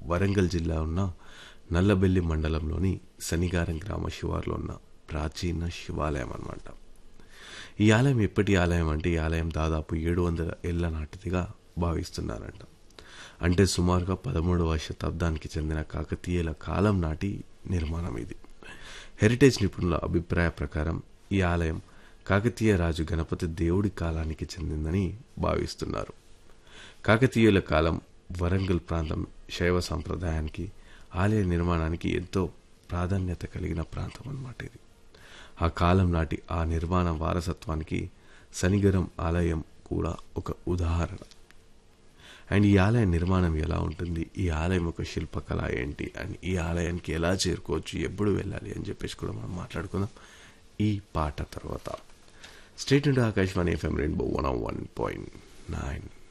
వరంగల్ జిల్లా ఉన్న నల్లబెల్లి మండలంలోని శనిగారం గ్రామ శివార్లో ఉన్న ప్రాచీన శివాలయం అన్నమాట ఈ ఆలయం ఎప్పటి ఆలయం అంటే ఈ ఆలయం దాదాపు ఏడు వందల ఏళ్ల నాటిదిగా భావిస్తున్నారంట అంటే సుమారుగా పదమూడవ శతాబ్దానికి చెందిన కాకతీయుల కాలం నాటి నిర్మాణం ఇది హెరిటేజ్ నిపుణుల అభిప్రాయ ప్రకారం ఈ ఆలయం కాకతీయ రాజు గణపతి దేవుడి కాలానికి చెందిందని భావిస్తున్నారు కాకతీయుల కాలం వరంగల్ ప్రాంతం శైవ సంప్రదాయానికి ఆలయ నిర్మాణానికి ఎంతో ప్రాధాన్యత కలిగిన ప్రాంతం అన్నమాట ఇది ఆ కాలం నాటి ఆ నిర్మాణ వారసత్వానికి శనిగరం ఆలయం కూడా ఒక ఉదాహరణ అండ్ ఈ ఆలయ నిర్మాణం ఎలా ఉంటుంది ఈ ఆలయం ఒక శిల్పకళ ఏంటి అండ్ ఈ ఆలయానికి ఎలా చేరుకోవచ్చు ఎప్పుడు వెళ్ళాలి అని చెప్పేసి కూడా మనం మాట్లాడుకుందాం ఈ పాట తర్వాత స్టేట్ నుండి Akashvani FM rainbow one one point nine